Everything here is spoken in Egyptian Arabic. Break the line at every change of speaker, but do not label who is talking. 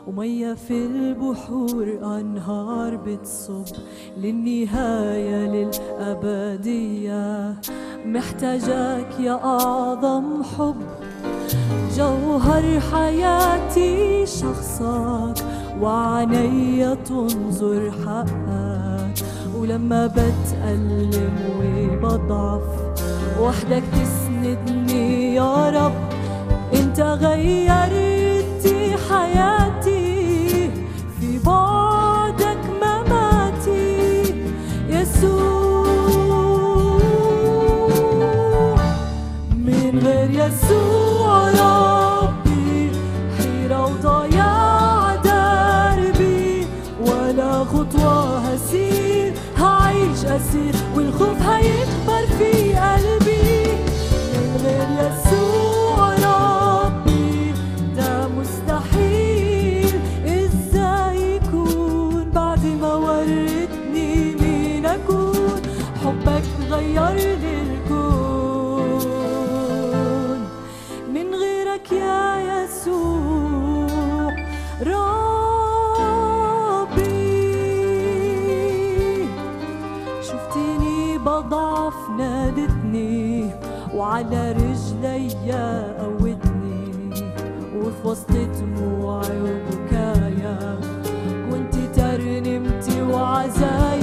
ومية في البحور أنهار بتصب للنهاية للأبدية محتاجاك يا أعظم حب جوهر حياتي شخصك وعنيا تنظر حقك ولما بتألم وبضعف وحدك تسندني يا رب انت غيرت حياتي في بعدك مماتي يسوع من غير يسوع ربي حيرة وضياع دربي ولا خطوة هسير هعيش أسير والخوف هيكبر في قلبي من غير يسوع ربي ده مستحيل ازاي يكون بعد ما ورتني مين اكون حبك غير لي الكون من غيرك يا يسوع ربي شفتني بضعف نادتني وعلى رجلي قوتني وفي وسط دموعي وبكايا كنت ترنمتي وعزايا